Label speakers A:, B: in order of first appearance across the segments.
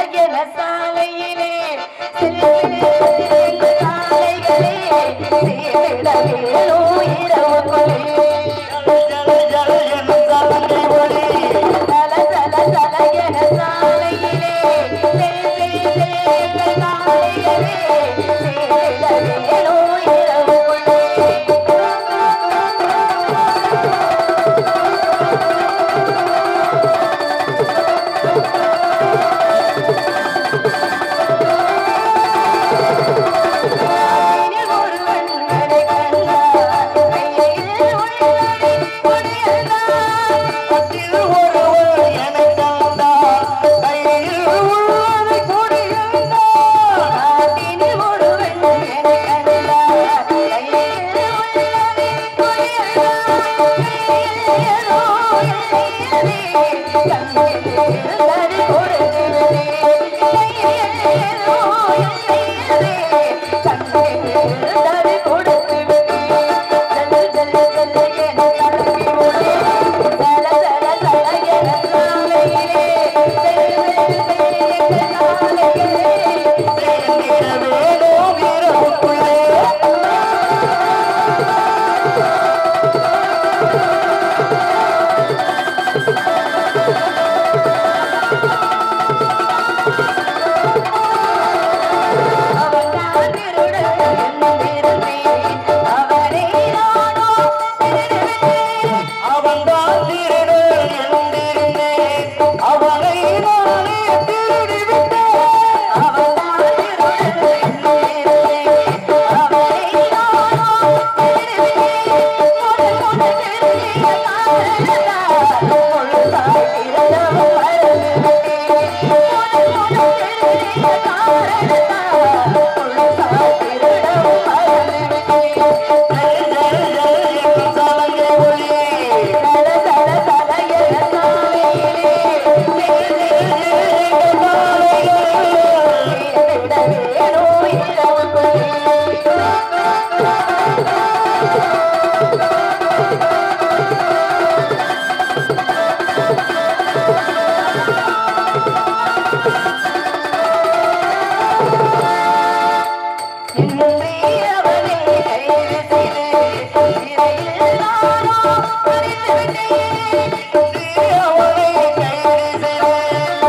A: சலகென சாலையிலே செல்லும் சாலைகளே சேர்ந்திட வேணும் இரவுக்குள்ளே சல சல சலகென சாலையிலே செல்லும் சாலைகளே சேர்ந்திட வேணும் இரவுக்குள்ளே கையில் ஒருவன் அதை கண்டான் கையில் உள்ளதை கொடியந்தான் காட்டினில் ஒருவன் அதை கண்டான் கையில் உள்ளதை கொடியந்தான் ஏதோ எல்லையிலே கண்ணில் இருந்தது கொடுத்திருந்தே ஏதோ எல்லையிலே கண்ணில் இருந்தது கொடுத்திருந்தே ஜல் ஜல் ஜல் என தடவி ஓடு சல சல சல என சாலையிலே செல் செல் செல் எங்கள் சாலையிலே அவன் நான் திருடன் என்றிருந்தேன் அவனை நானோ திருடுவேன்
B: அவன்தான் திருடன் என்றிருந்தேன் அவனை நானே திருடிவிட்டேன்
A: அவன் நான் திருடன் என்றிருந்தேன் அவனை நானோ திருடுவேன் முதல் முதல் திருடிய காரணத்தால் முழுதாய் திருடவும் மறந்துவிட்டேன் முதல் முதல் திருடிய காரணத்தால் முழுதாய் திருடவும் மறந்துவிட்டேன்
B: சலங்கை ஒளி
A: சல சல சல என சாலையிலே சேர்ந்திட வேணும் இரவுக்குள்ளே இன்றி அவனை கைது செய்து சிறையில் நானோ அடைத்து விட்டேன்
B: அவனை கைது செய்தேன்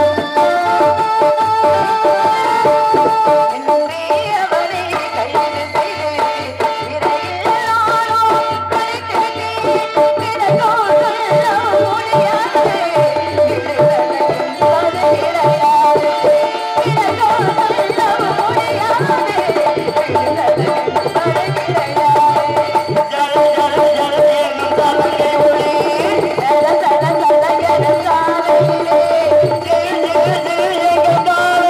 A: இன்றி அவனை கைது செய்து சிறையில் நானோ அடைத்து விட்டேன் பிறகோ சொல்ல முடியாது விடுதலை என்பது கிடையாது பிறகோ சொல்ல முடியாது விடுதலை என்பது கிடையாது
B: ஜல் ஜல் ஜல் என்னும் சலங்கை ஒளி
A: சல சல சல என சாலையிலே சேர்ந்திட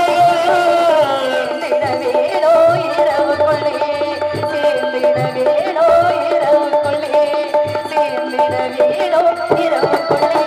A: வேணோ இரவுக்குள்ளே சேர்ந்திட வேணோ இரவுக்குள்ளே சேர்ந்திட வேணோ இரவுக்குள்ளே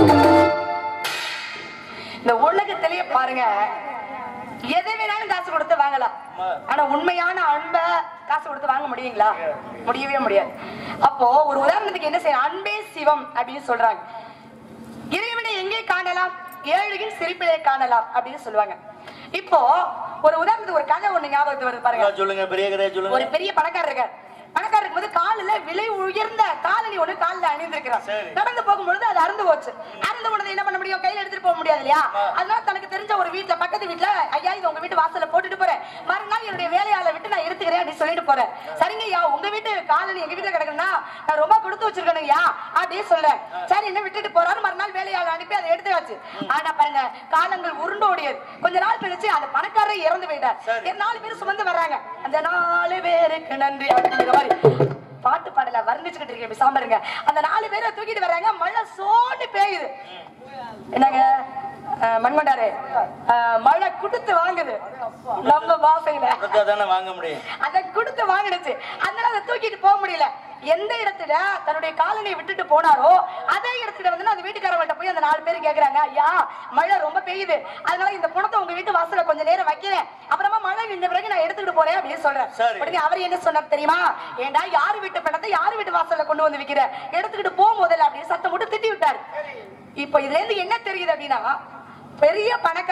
A: இந்த உலகத்திலேயே பாருங்க எதை வேணாலும் காசு கொடுத்து வாங்கலாம் ஆனா உண்மையான அன்பை காசு கொடுத்து வாங்க முடியுங்களா முடியவே முடியாது அப்போ ஒரு உதாரணத்துக்கு என்ன செய்யணும் அன்பே சிவம் அப்படின்னு சொல்றாங்க இறைவனை எங்கே காணலாம் ஏழையின் சிரிப்பிலே காணலாம் அப்படின்னு சொல்லுவாங்க இப்போ ஒரு உதாரணத்துக்கு ஒரு கதை ஒண்ணு ஞாபகத்துக்கு வருது பாருங்க
B: சொல்லுங்க பெரிய கதையை
A: ஒரு
B: சொல்லுங்க
A: பெரிய பணக்காரர் இருக்கார் பணக்காரர் இருக்கும்போது காலில் விலை உயர்ந்த காலனி ஒண்ணு காலில் அணிந்திருக்கிறார்
B: சரி.
A: நடந்து போகும்பொழுது அது அறுந்து போச்சு அறுந்து போனது என்ன பண்ண முடியும் கையில எடுத்துட்டு போக முடியாது இல்லையா அதனால தனக்கு தெரிஞ்ச ஒரு வீட்ல பக்கத்து வீட்ல ஐயா இது உங்க வீட்டு வாசல்ல போட்டுட்டு போறேன் மறுநாள் என்னுடைய வேலையாளை விட்டு நான் எடுத்துக்கிறேன் அப்படின்னு சொல்லிட்டு போறேன் சரிங்க ஐயா உங்க வீட்டு காலனி எங்க வீட்டுல கிடக்குன்னா நான் ரொம்ப கொடுத்து வச்சிருக்கேன் ஐயா அப்படின்னு சொல்றேன் சரி என்ன விட்டுட்டு போறாரு மறுநாள் வேலையாளை அனுப்பி அதை எடுத்தாச்சு ஆனா பாருங்க காலங்கள் உருண்டோடியது கொஞ்ச நாள் கழிச்சு அந்த பணக்காரர் இறந்து போயிட்டார்
B: சரி.
A: ஒரு நாலு பேர் சுமந்து வர்றாங்க அந்த நாலு பேருக்கு நன்றி அப்படிங்கிற மாதிரி பாட்டு பாடல வர்ணிச்சுக்கிட்டு இருக்கேன் பேசாம இருங்க அந்த நாலு பேரை தூக்கிட்டு வர்றாங்க மழை சோண்டு பெய்யுது என்னங்க அஹ், மண்மண்டாரே அஹ், மழை குடுத்து வாங்குது நம்ம பாசையில
B: கொடுத்தா தானே வாங்க முடியும்
A: அதை கொடுத்து வாங்கிடுச்சு அதனால அதை தூக்கிட்டு போக முடியல எந்த இடத்துல தன்னுடைய காலனியை விட்டுட்டு போனாரோ அதே இடத்துல வந்து அந்த வீட்டுக்காரவங்கள்ட்ட போய் அந்த நாலு பேர் கேக்குறாங்க ஐயா மழை ரொம்ப பெய்யுது அதனால இந்த பணத்தை உங்க வீட்டு வாசல்ல கொஞ்ச நேரம் வைக்கிறேன் அப்புறமா மழை நின்ற பிறகு நான் எடுத்துக்கிட்டு போறேன் அப்படின்னு சொல்றேன்
B: சரி.
A: உடனே அவர் என்ன சொன்னார் தெரியுமா ஏண்டா யாரு வீட்டு பணத்தை யாரு வீட்டு வாசல்ல கொண்டு வந்து வைக்கிற எடுத்துக்கிட்டு போ முதல்ல அப்படின்னு சத்தம் போட்டு திட்டி விட்டாரு இப்ப இதுல இருந்து என்ன தெரியுது அப்படின்னா பெரிய பணக்காரர்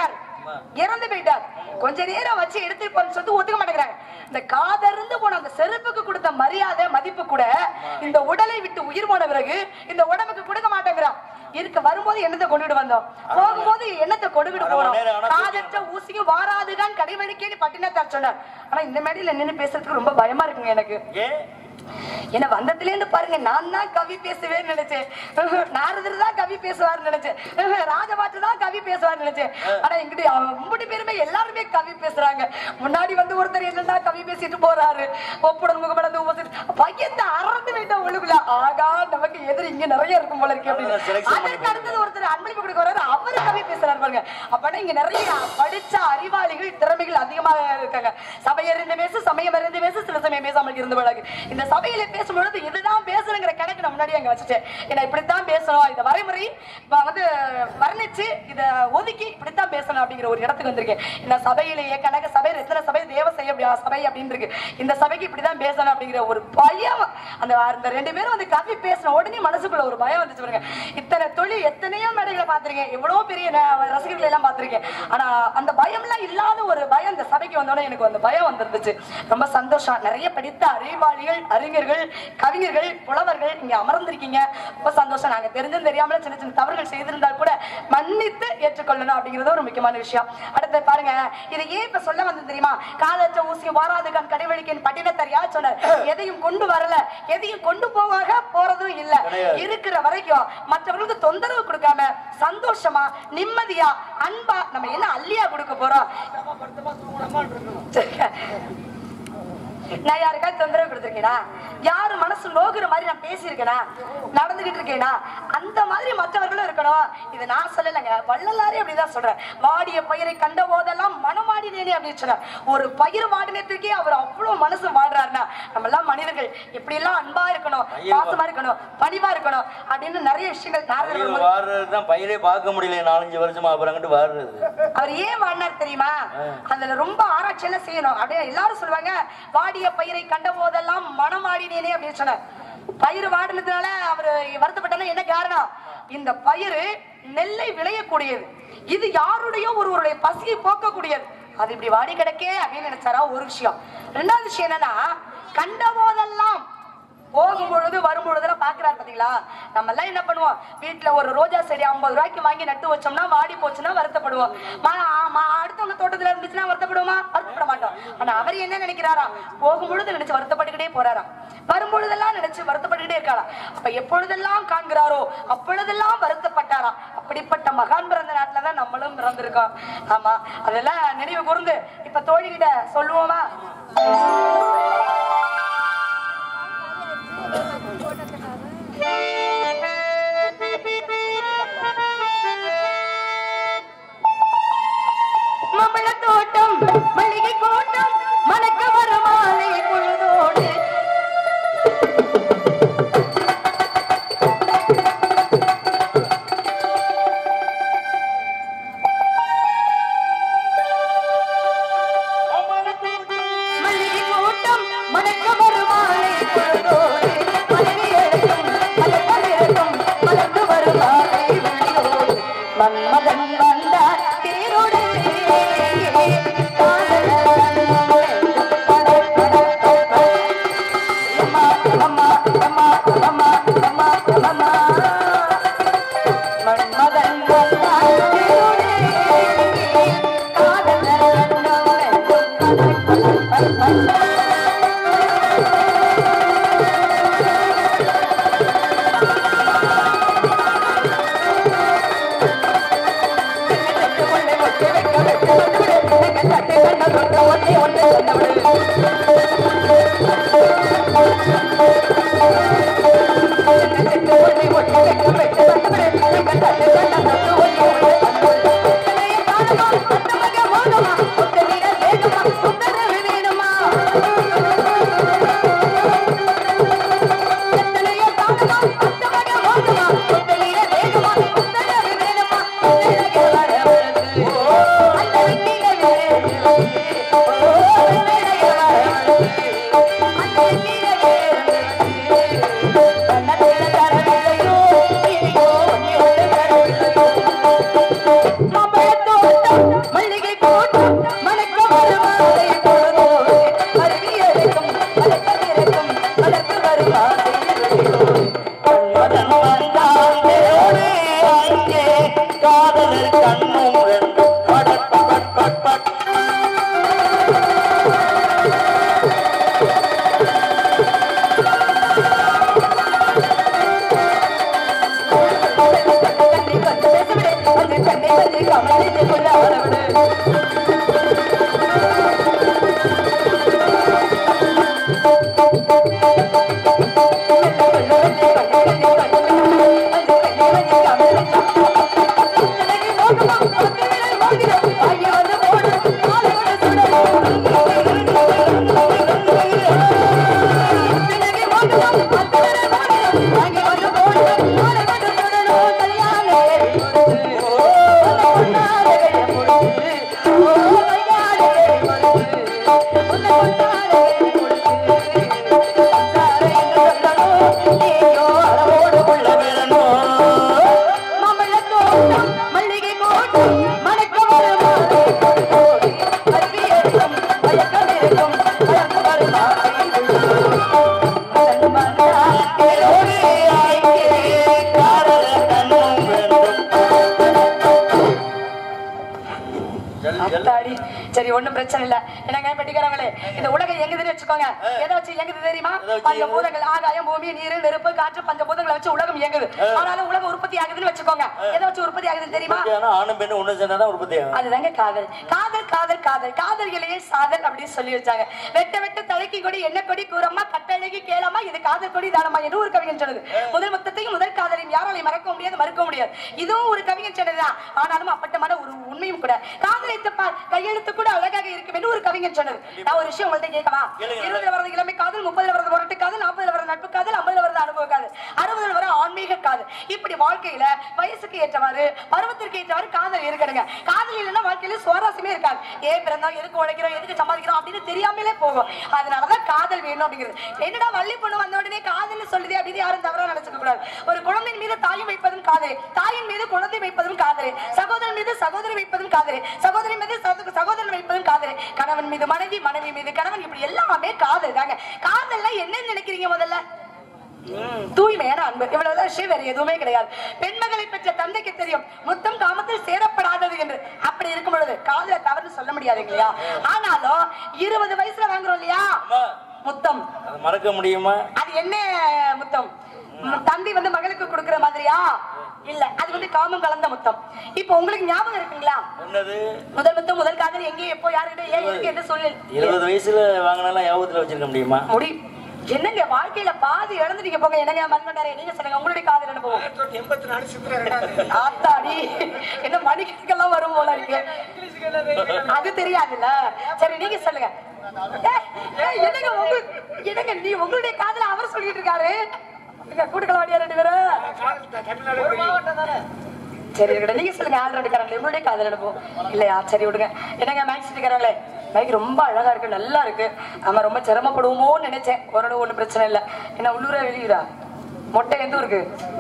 A: இறந்து போயிட்டார் கொஞ்ச நேரம் வச்சு எடுத்து போன்னு சொல்லிட்டு ஒத்துக்க மாட்டேங்கிறாங்க இந்த காதருந்து போன அந்த செருப்புக்கு கொடுத்த மரியாதை மதிப்பு கூட இந்த உடலை விட்டு உயிர் போன பிறகு இந்த உடம்புக்கு கொடுக்க மாட்டேங்கிறான் இருக்க வரும்போது என்னத்தை கொண்டுட்டு வந்தோம் போகும்போது என்னத்தை கொண்டுகிட்டு
B: அரை மணி
A: போறோம்
B: நேரம் ஆனா
A: காதற்ற ஊசியும் வாராதுதான் கடைவழிக்கேன்னு பட்டினத்தார் சொன்னார் ஆனா இந்த மேடையில நின்னு பேசுறதுக்கு ரொம்ப பயமா இருக்குங்க எனக்கு
B: ஏன்
A: என்ன வந்ததுல இருந்து பாருங்க நான் தான் கவி பேசுவேன்னு நினைச்சேன் நாரதர் தான் கவி பேசுவார்னு நினைச்சேன் ராஜபாட்டு தான் கவி பேசுவார்னு நினைச்சேன் ஆனா எங்கிட்ட மும்படி பேருமே எல்லாருமே கவி பேசுறாங்க முன்னாடி வந்து ஒருத்தர் என்னன்னா கவி பேசிட்டு போறாரு ஒப்புடன் முகமடந்து உபசி பையத்தை அறந்து விட்ட ஒழுகுல ஆகா நமக்கு எதிரி இங்க நிறைய இருக்கும் போல இருக்கு அப்படின்னு
B: Selection பண்ணி
A: அதற்கு அடுத்தது ஒருத்தர் அன்பளிப்பு கொடுக்க வர்றாரு அவரு கவி பேசுறாரு பாருங்க அப்பனா இங்க நிறைய படிச்ச அறிவாளிகள் திறமைகள் அதிகமாக இருக்காங்க சபை அறிந்து பேசு சமயம் அறிந்து பேசு சில சமயம் பேசாமல் இருந்து பழகு இந்த சபையில பேசும்பொழுது இதுதான் பேசணுங்கிற கணக்கு நான் முன்னாடி அங்க வச்சுட்டேன் ஏன்னா இப்படித்தான் பேசணும் இந்த வரைமுறை இப்ப வந்து வர்ணிச்சு இத ஒதுக்கி இப்படித்தான் பேசணும் அப்படிங்கிற ஒரு இடத்துக்கு வந்திருக்கேன் இந்த சபையிலேயே கணக்கு சபை எத்தனை சபை தேவ செய்ய முடியாது சபை அப்படின்னு இருக்கு இந்த சபைக்கு இப்படிதான் பேசணும் அப்படிங்கிற ஒரு பயம் அந்த அந்த ரெண்டு பேரும் வந்து கவி பேசின உடனே மனசுக்குள்ள ஒரு பயம் வந்துச்சு பாருங்க இத்தனை தொழில் எத்தனையோ மேடைகளை பார்த்திருக்கேன் எவ்வளவு பெரிய ந- ரசிகர்களை எல்லாம் பார்த்திருக்கேன் ஆனா அந்த பயம்லாம் இல்லாத ஒரு பயம் இந்த சபைக்கு வந்தோடனே எனக்கு அந்த பயம் வந்துருந்துச்சு ரொம்ப சந்தோஷம் நிறைய படித்த அறிவாளிகள் அறிஞர்கள் கவிஞர்கள் புலவர்கள் இங்க அமர்ந்திருக்கீங்க ரொம்ப சந்தோஷம் நாங்க தெரிஞ்சும் தெரியாமல சின்ன சின்ன தவறுகள் செய்திருந்தால் கூட மன்னித்து ஏற்றுக்கொள்ளணும் அப்படிங்கிறது ஒரு முக்கியமான விஷயம் அடுத்து பாருங்க இதை ஏன் இப்ப சொல்ல வந்து தெரியுமா காதற்ற ஊசி வாராது கண் கடைவழிக்கின் பட்டினத்தார் யார் சொன்னார் எதையும் கொண்டு வரல எதையும் கொண்டு போவாக போறதும் இல்ல
B: கிடையாது.
A: இருக்கிற வரைக்கும் மற்றவர்களுக்கு தொந்தரவு கொடுக்காம சந்தோஷமா நிம்மதியா அன்பா நம்ம என்ன அள்ளியா கொடுக்க போறோம் சரியா? நான் யாருக்காவது தொந்தரவு கொடுத்துருக்கேனா யாரு மனசு நோகுற மாதிரி நான் பேசியிருக்கேனா நடந்துகிட்டு இருக்கேனா அந்த மாதிரி மற்றவர்களும் இருக்கணும் இது நான் சொல்லலைங்க வள்ளலாரே அப்படிதான் சொல்றேன் வாடிய பயிரை கண்ட போதெல்லாம் மனமாடினேனே அப்படின்னு சொன்னார் ஒரு பயிர் வாடினத்துக்கே அவர் அவ்வளவு மனசு வாடுறாருன்னா நம்ம எல்லாம் மனிதர்கள் எப்படி எல்லாம் அன்பா இருக்கணும்
B: பயிர் வா-
A: பாசமா இருக்கணும் பணிவா இருக்கணும் அப்படின்னு நிறைய விஷயங்கள் நாரதர்
B: பயிர்
A: வரும்போது
B: வாடுறது தான் பயிரே பார்க்க முடியல நாலஞ்சு வருஷமா அப்புறம் அங்கிட்டு வாடுறது
A: அவர் ஏன் வாடினார் தெரியுமா அதுல ரொம்ப ஆராய்ச்சி எல்லாம் செய்யணும் அப்படியே எல்லாரும் சொல்லுவாங்க வாடிய பயிரை கண்ட போதெல்லாம் மனம் ஆடினேனே அப்படின்னு சொன்னார் பயிர் வாடினதுனால அவரு வருத்தப்பட்டாலும் என்ன காரணம் இந்த பயிர் நெல்லை விளையக்கூடியது இது யாருடைய ஒருவருடைய பசியை போக்கக்கூடியது அது இப்படி வாடி கிடக்கே அப்படின்னு நினைச்சாரா ஒரு விஷயம் ரெண்டாவது விஷயம் என்னன்னா கண்ட போதெல்லாம் போகும் பொழுது வரும் பொழுதுலாம் பாக்குறாரு பாத்தீங்களா நம்ம எல்லாம் என்ன பண்ணுவோம் வீட்டுல ஒரு ரோஜா செடி ஐம்பது ரூபாய்க்கு வாங்கி நட்டு வச்சோம்னா வாடி போச்சுன்னா வருத்தப்படுவோம் ம- ம- அடுத்தவங்க தோட்டத்துல இருந்துச்சுன்னா வருத்தப்படுவோமா வருத்தப்பட மாட்டோம் ஆனா அவர் என்ன நினைக்கிறாராம் போகும் பொழுது நினைச்சு வருத்தப்பட்டுக்கிட்டே போறாராம் வரும் பொழுதெல்லாம் நினைச்சு வருத்தப்பட்டுக்கிட்டே இருக்காராம் அப்ப எப்பொழுதெல்லாம் காண்கிறாரோ அப்பொழுதெல்லாம் வருத்தப்பட்டாராம் அப்படிப்பட்ட மகான் பிறந்த நாட்டுல தான் நம்மளும் பிறந்திருக்கோம் ஆமா அதெல்லாம் நினைவு கூர்ந்து இப்ப தோழிகிட்ட சொல்லுவோமா மாம்பழ தோட்டம் மல்லிகை கூட்டம் மணக்க வர மாலை பொழுதோடு மல்லிகை கூட்டம் மணக்க வர மாலை பொழுதோடு மலரி எழுத்தும் மலர் எழுத்தும் மலர்ந்து வரும் மாலை பொழுதோடு மன்மதன் வந்தார் தேரோடு மன்மதன் வந்தார் தேரோடு மல்லிகை சரி ஒண்ணும் பிரச்சனை இல்ல என்னங்க பெட்டிக்காரங்களே இந்த உலகம் எங்குதுன்னு வச்சுக்கோங்க எதை வச்சு எங்குது தெரியுமா
B: எதை வச்சு
A: பஞ்ச பூதங்கள் ஆகாயம் பூமி நீர் நெருப்பு காற்று பஞ்ச பூதங்களை வச்சு உலகம் இயங்குது ஆனாலும் உலகம் உற்பத்தி ஆகுதுன்னு வச்சுக்கோங்க எதை வச்சு உற்பத்தி ஆகுதுன்னு தெரியுமா
B: உற்பத்தி ஆனா ஆணும் பெண்ணும் ஒண்ணு சேர்ந்தாதான் உற்பத்தி ஆகும்
A: அதுதாங்க காதல் காதல் காதல் காதல் காதல்களையே சாதல் அப்படின்னு சொல்லி வச்சாங்க வெட்ட வெட்ட தலைக்கு கொடி என்ன கொடி கூறம்மா கட்டழகி கேளம்மா இது காதல் கொடி தானம்மா என்று ஒரு கவிஞன் சொன்னது முதல் மொத்தத்தையும் முதல் காதலையும் யாராலையும் மறக்க முடியாது மறுக்க முடியாது இதுவும் ஒரு கவிஞன் சொன்னதுதான் ஆனாலும் அப்பட்டமான ஒரு உண்மையும் கூட காதலித்து பார் கையெழுத்து கூட அழகாக இருக்கும் என்று ஒரு கவிஞன் சொன்னது நான் ஒரு விஷயம் உங்கள்ட்ட கேட்கவா
B: கேளுங்க.
A: இருபதுல வரது இளமை காதல் முப்பதுல வரது முரட்டு காதல் நாற்பதுல வரது நட்பு காதல் ஐம்பதுல வரது அனுபவ காதல் அறுபதுல வர ஆன்மீக காதல் இப்படி வாழ்க்கையில வயசுக்கு ஏற்றவாறு பருவத்திற்கு ஏற்றவாறு காதல் இருக்கணுங்க காதல் இல்லைன்னா வாழ்க்கையில சுவாரஸ்யமே இருக்காது ஏன் பிறந்தோம் எதுக்கு உழைக்கிறோம் எதுக்கு சம்பாதிக்கிறோம் அப்படின்னு தெரியாமலே போகும் அதனாலதான் காதல் வேணும் அப்படிங்கிறது என்னடா வள்ளி பொண்ணு வந்த உடனே காதல் சொல்லுதே அப்படின்னு யாரும் தவறா நினைச்சுக்க கூடாது ஒரு குழந்தையின் மீது தாயும் வைப்பதும் காதல் தாயின் மீது குழந்தை வைப்பதும் காதல் சகோதரன் மீது சகோதரி வைப்பதும் காதல் சகோதரி மீது சகோ- சகோதரன் வைப்பதும் காதல் கணவன் மீது மனைவி மனைவி மீது கணவன் இப்படி எல்லாமே காதல் தாங்க காதல்ல என்ன நினைக்கிறீங்க முதல்ல தூய்மையான அன்பு இவ்வளவுதான் விஷயம் வேற எதுவுமே கிடையாது பெண்மகளை பெற்ற தந்தைக்கு தெரியும் முத்தம் காமத்தில் சேரப்படாதது என்று அப்படி இருக்கும் பொழுது காதல தவறு சொல்ல முடியாது இல்லையா ஆனாலும் இருபது வயசுல வாங்குறோம் இல்லையா
B: ஆமா
A: முத்தம்
B: அதை மறக்க முடியுமா
A: அது என்ன முத்தம் ம், தந்தை வந்து மகளுக்கு கொடுக்கிற மாதிரியா இல்ல அது வந்து காமம் கலந்த முத்தம் இப்போ உங்களுக்கு ஞாபகம் இருக்குங்களா
B: என்னது
A: முதல் முத்தம் முதல் காதல் எங்கே எப்போ யாருக்கிட்ட ஏன் இருக்கு என்று சொல்லி
B: இருபது வயசுல வாங்கினாலும் ஞாபகத்துல வச்சிருக்க முடியுமா
A: முடி என்னங்க வாழ்க்கையில பாதி இழந்துட்டீங்க போங்க என்னங்க மண்மண்டாரே நீங்க சொல்லுங்க உங்களுடைய காதல் அனுபவம்
C: எண்பத்தி நாலு சித்திரை ரெண்டாவது
A: ஆத்தாடி என்ன மணிக்கணக்கெல்லாம் வரும் போல இருக்கு அது தெரியாதுல்ல சரி நீங்க சொல்லுங்க ஏய், ஏய், என்னங்க உங்க என்னங்க நீ உங்களுடைய காதல அவர் சொல்லிட்டு இருக்காரு கூட்டுக்கலாம் வாடியா ரெண்டு பேரும்
C: தமிழ்நாடு
A: சரி இருக்கட்டும் நீங்க சொல்லுங்க ஆள் ரெண்டு காரங்களே உங்களுடைய காதல் அனுபவம் இல்லையா சரி விடுங்க என்னங்க மேக்ஸ் இருக்காங்களே மைக் ரொம்ப அழகா இருக்கு நல்லா இருக்கு ஆமா ரொம்ப சிரமப்படுவோமோன்னு நினைச்சேன் ஓரளவு ஒண்ணும் பிரச்சனை இல்ல என்ன உள்ளூரா வெளியூரா மொட்டை எந்த ஊருக்கு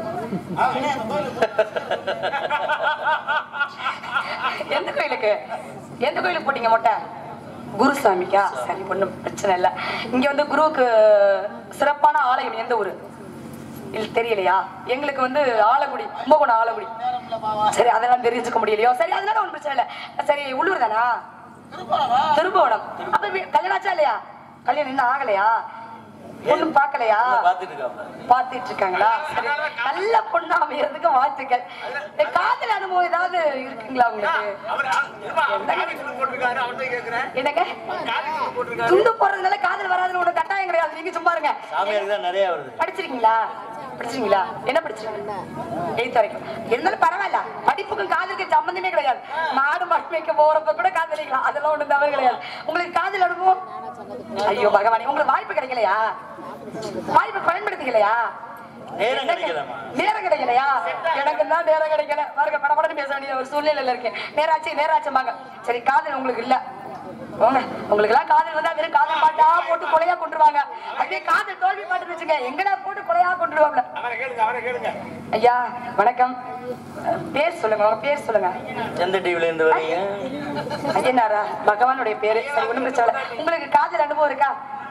A: எந்த கோயிலுக்கு எந்த கோயிலுக்கு போட்டீங்க மொட்டை குருசாமிக்கா சரி ஒண்ணும் பிரச்சனை இல்ல இங்க வந்து குருவுக்கு சிறப்பான ஆலயம் எந்த ஊரு இல்ல தெரியலையா எங்களுக்கு வந்து ஆலங்குடி கும்பகோணம் ஆலங்குடி சரி அதெல்லாம் தெரிஞ்சுக்க முடியலையோ சரி அதனால ஒண்ணும் பிரச்சனை இல்ல சரி உள்ளூர் தானா திருபுவனம் அப்ப வி- கல்யாணம் ஆச்சா இல்லையா கல்யாணம் இன்னும் ஆகலையா பொண்ணு பாக்கலையா
B: பாத்துட்டு இருக்காப்ல
A: பாத்துட்டு இருக்காங்களா சரி நல்ல பொண்ணா அமையறதுக்கு வாழ்த்துக்கள் இந்த காதல் அனுபவம் ஏதாவது இருக்குங்களா உங்களுக்கு
C: அவர் காலேஜ் போட்டிருக்காரு அவர்கிட்ட கேட்கிறேன்
A: என்னங்க
C: காலேஜ் போட்டிருக்காரு
A: துண்டு போடுறதுனால காதல் வராதுன்னு ஒரு கட்டாயம் கிடையாது நீங்க சும்மா இருங்க
B: சாமியாருக்கு தான் நிறைய வருது
A: படிச்சிருக்கீங்களா படிச்சிருக்கீங்களா என்ன படிச்சிருக்கீங்க எயித் வரைக்கும் இருந்தாலும் பரவாயில்ல படிப்புக்கும் காதலுக்கு சம்பந்தமே கிடையாது மாடு மாடு மேய்க்க போறப்ப கூட காதலிக்கலாம் அதெல்லாம் ஒண்ணும் தவறு கிடையாது உங்களுக்கு காதல் அனுபவம் ஐயோ பகவானே உங்களுக்கு வாய்ப்பு கிடைக்கலையா வாய்ப்பு பயன்படுத்திக்கலையா
B: நேரம்
A: என்னங்க?
B: கிடைக்கலமா
A: நேரம் கிடைக்கலையா எனக்கு தான் நேரம் கிடைக்கல பாருங்க படபடன்னு பேச வேண்டிய ஒரு சூழ்நிலையில இருக்கேன் நேராச்சு நேராச்சும்பாங்க சரி காதல் உங்களுக்கு இல்ல போங்க உங்களுக்கு எல்லாம் காதல் வந்தா வெறும் காதல் பாட்டா போட்டு கொலையா கொண்டுருவாங்க அப்படியே காதல் தோல்வி பாட்டு வச்சுங்க எங்கடா போட்டு கொலையா கொண்டுருவாங்க
C: அவரை கேளுங்க அவரை கேளுங்க
A: ஐயா வணக்கம் அஹ், பேர் சொல்லுங்க உங்க பேர் சொல்லுங்க
B: எந்த டிவில இருந்து வரீங்க
A: ஐயனாரா பகவானுடைய பேரு சரி ஒண்ணும் பிரச்சனை இல்ல. உங்களுக்கு காதல் அனுபவம் இருக்கா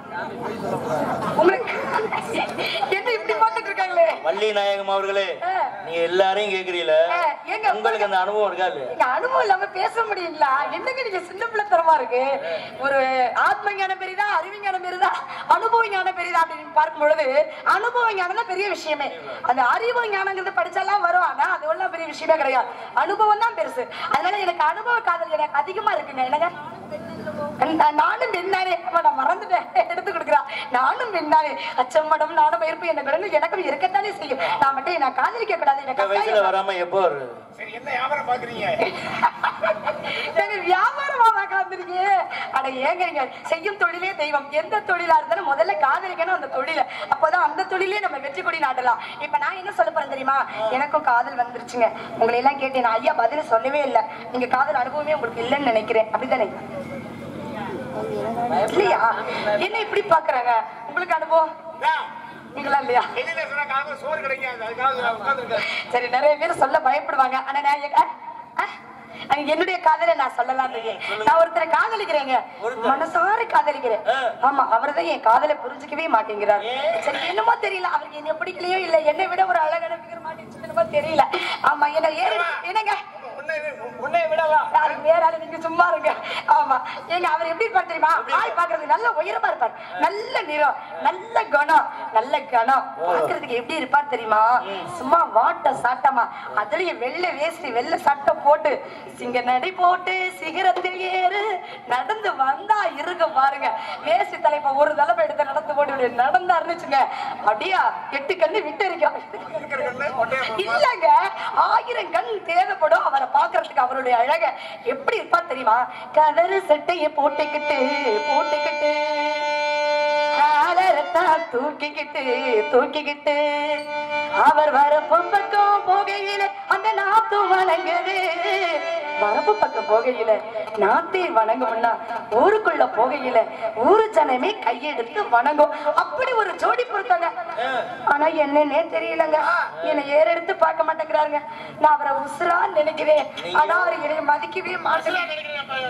A: உங்களுக்கு என்ன இப்படி பார்த்துட்டு இருக்காங்களே
B: வள்ளி நாயகம் அவர்களே
A: ஆ.
B: நீங்க எல்லாரையும் கேக்குறீல
A: ஆ, ஏங்க,
B: உங்களுக்கு அந்த அனுபவம் இருக்கா இல்லையா
A: நீங்க அனுபவம் இல்லாம பேச முடியுங்களா என்னங்க நீங்க சின்ன பிள்ளைத்தனமா இருக்கு ஒரு ஆத்ம ஞானம் பெரிதா அறிவு ஞானம் பெரிதா அனுபவ ஞானம் பெரிதா அப்படின்னு பார்க்கும் பொழுது அனுபவ ஞானம் தான் பெரிய விஷயமே அந்த அறிவு ஞானங்கிறது படிச்சாலாம் வரும் ஆனா அது ஒன்றும் பெரிய விஷயமே கிடையாது அனுபவம் தான் பெருசு அதனால எனக்கு அனுபவ காதல் எனக்கு அதிகமா இருக்குங்க என்னங்க நான் நானும் பெண்ணானே அப்ப நான் மறந்துட்டேன் எடுத்து கொடுக்குறான் நானும் பெண்ணானே அச்சம் மடம் நானும் இருப்பு என்ன கடந்து எனக்கும் இருக்கத்தானே செய்யும் நான் மட்டும் நான் காதலிக்க கூடாது
B: இந்த
A: எனக்கு
B: வயசுல
A: கட்டாயம்
B: வராம எப்போ வருது
C: சரி என்ன வியாபாரம் பாக்குறீங்க
A: நீங்க வியாபாரமா பார்க்க வந்திருக்கீங்க அட ஏங்க நீங்க செய்யும் தொழிலே தெய்வம் எந்த தொழிலா இருந்தாலும் முதல்ல காதலிக்கணும் அந்த தொழில அப்போதான் அந்த தொழிலே நம்ம வெற்றி கொடி நாட்டலாம் இப்ப நான் என்ன சொல்ல போறேன் தெரியுமா எனக்கும் காதல் வந்துருச்சுங்க உங்களை எல்லாம் கேட்டேன் நான் ஐயா பதில சொல்லவே இல்லை நீங்க காதல் அனுபவமே உங்களுக்கு இல்லைன்னு நினைக்கிறேன் அப்படிதானே இல்லையா என்ன இப்படி பாக்குறாங்க உங்களுக்கு அனுபவம் நீங்களா இல்லையா
C: வெளியில சொன்னா காலையில சோறு கிடைக்காது அதுக்காக உட்காந்துருக்காரு
A: சரி நிறைய பேர் சொல்ல பயப்படுவாங்க ஆனா நான் எங்க- அஹ், அஹ், என்னுடைய காதலை நான் சொல்லலாம் நான் ஒருத்தரை காதலிக்கிறேங்க
B: ஒருத்தர்?
A: மனசார காதலிக்கிறேன்
B: ஆ.
A: ஆமா அவர்தான் என் காதலை புரிஞ்சுக்கவே மாட்டேங்கிறார்
B: ஏன்?
A: சரி என்னமோ தெரியல அவருக்கு என்ன பிடிக்கலையோ இல்ல என்னை விட ஒரு அழகான பிகர் மாட்டேங்குது என்னமோ தெரியல ஆமா என்ன ஏறி என்னங்க
C: உன்னை உன்னை விடவா
A: அதுக்கு வேற ஆளு நீங்க சும்மா இருங்க ஆமா ஏங்க அவர் எப்படி இருப்பார் தெரியுமா ஆள் பாக்குறதுக்கு நல்ல உயரமா இருப்பார் நல்ல நிறம் நல்ல குணம் நல்ல கணம் பாக்குறதுக்கு எப்படி இருப்பார் தெரியுமா சும்மா வாட்ட சாட்டமா அதுலயும் வெள்ளை வேஷ்டி வெள்ளை சட்டை போட்டு சிங்க நடை போட்டு சிகரத்தில் ஏறு நடந்து வந்தா இருக்க பாருங்க வேஷ்டி தலைப்ப ஒரு தலைப்பை எடுத்து நடந்து போட்டு இப்படி நடந்தாருன்னு வச்சுங்க அப்படியா எட்டு கண்ணு விட்டு இருக்கோம்
C: இருக்கிற கண்ணு ஒட்டே
A: இல்லங்க ஆயிரம் கண் தேவைப்படும் அவரை பாக்குறதுக்கு அவருடைய அழக எப்படி இருப்பா தெரியுமா கதறு சட்டைய போட்டுக்கிட்டு போட்டுக்கிட்டு காலரத்தான் தூக்கிக்கிட்டு தூக்கிக்கிட்டு அவர் வரப்பு பக்கம் போகையில அந்த நாத்து வணங்குது வரப்பு பக்கம் போகையில நாத்தே வணங்கும்னா ஊருக்குள்ள போகையில ஊரு ஜனமே கையெடுத்து வணங்கும் அப்படி ஒரு ஜோடி பொறுத்தாங்க ஆனா என்னன்னே தெரியலங்க என்னை ஏறெடுத்து பார்க்க மாட்டேங்கிறாருங்க நான் அவரை உசுரா நினைக்கிறேன் ஆனா அவர் என்னை மதிக்கவே மாட்டேன்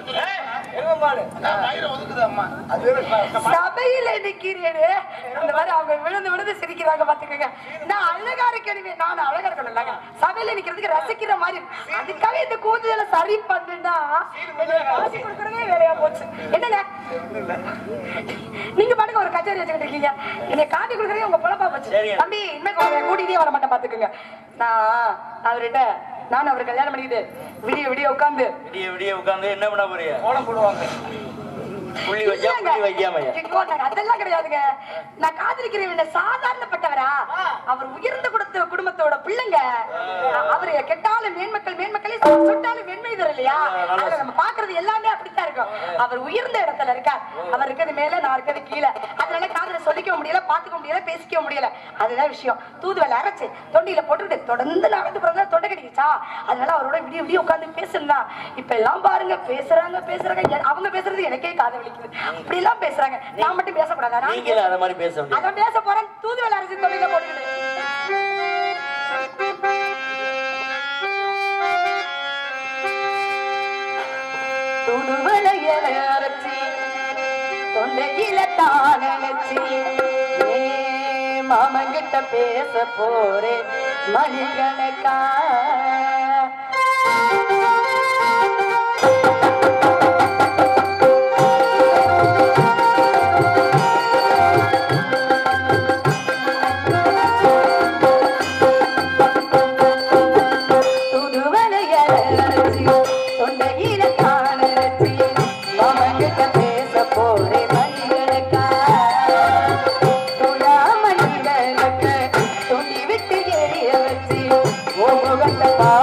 A: சபையில நிக்கிறேன்னு அந்த மாதிரி அவங்க விழுந்து விழுந்து சிரிக்கிறாங்க பாத்துக்கோங்க நான் அழகா இருக்கேன் நான் அழகா இருக்கணும்லங்க சபையில நிக்கிறதுக்கு ரசிக்கிற மாதிரி அதுக்காக இந்த கூந்தல சரி பண்ணுனா காசு கொடுக்கறதே வேலையா போச்சு என்னங்க நீங்க பாட்டுக்கு ஒரு கச்சேரி வச்சுக்கிட்டு இருக்கீங்க என்னை காட்டி கொடுக்கறதே உங்க பொழப்பா போச்சு
B: சரிங்க.
A: தம்பி இனிமே கூட்டிகிட்டே வர மாட்டேன் பாத்துக்கோங்க நான் அவர்கிட்ட நான் அவர் கல்யாணம் பண்ணிக்கிட்டு விடிய விடிய உட்காந்து
B: விடிய விடிய உட்கார்ந்து என்ன பண்ண போறிய
C: கோலம் போடுவாங்க
B: புள்ளி வைக்கா புள்ளி வைக்காமையா
A: ஐயோ, நான் அதெல்லாம் கிடையாதுங்க நான் காதலிக்கிறவன் சாதாரணப்பட்டவரா அவர் உயர்ந்த குடுத்த குடும்பத்தோட பிள்ளைங்க அவரு கெட்டாலும் மேன்மக்கள் மேன்மக்களே சுட்டாலும் வெண்மை தரும் இல்லையா அதுல நம்ம பாக்குறது எல்லாமே அப்படித்தான் இருக்கும் அவர் உயர்ந்த இடத்துல இருக்கார் அவர் இருக்கிறது மேல நான் இருக்கிறது கீழே அதனால காதல சொல்லிக்க முடியல பாத்துக்க முடியல பேசிக்க முடியல அதுதான் விஷயம் தூதுவலை அரைச்சு தொண்டியில போட்டுக்கிட்டு தொடர்ந்து நடந்து பிறகு தொண்டை கடிக்குச்சா அதனால அவரோட விடிய விடிய உட்கார்ந்து பேசுனா இப்ப எல்லாம் பாருங்க பேசுறாங்க பேசுறாங்க எ- அவங்க பேசுறது எனக்கே காது வலிக்குது அப்படி எல்லாம் பேசுறாங்க நான் மட்டும் பேசக்கூடாதா நான்
B: நீங்களும் அத மாதிரி பேச முடியாது
A: அதான் பேச போறேன் தூதுவளை அரைச்சு தொண்டியில போட்டுக்கிட்டு தூதுவளையல அரைச்சி தொண்டையில தான் நினைச்சி ஏ மாமங்கிட்ட பேச போறேன் மணிகணக்கா தூதுவளையல அரைச்சி தொண்டையில தான் நினைச்சி மாமங்கிட்ட பேச போறேன் மணிகணக்கா துணாமணிகளுக்கு துணி விட்டு எரிய வச்சு உன் முகத்தை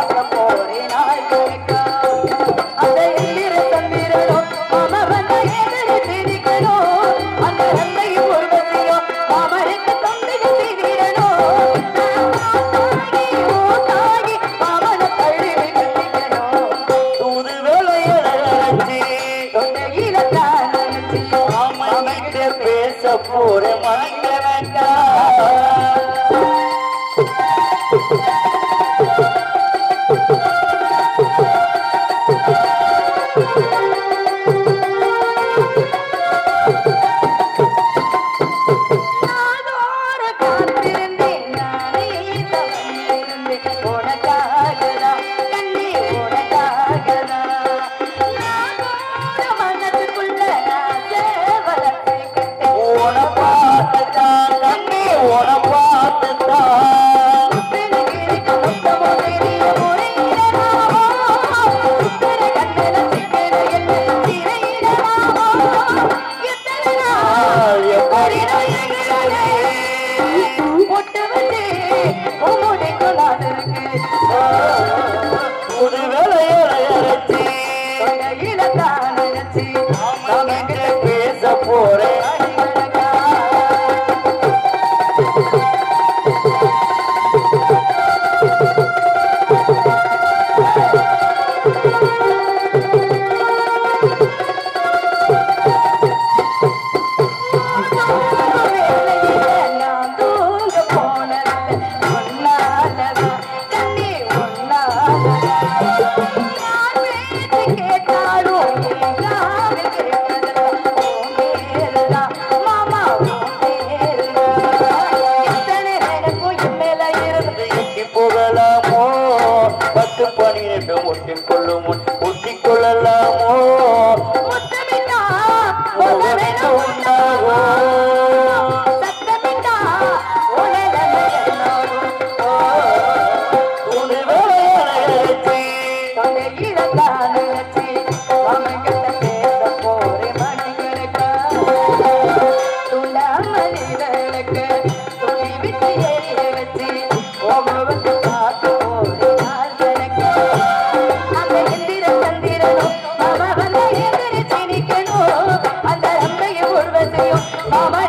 B: மாமா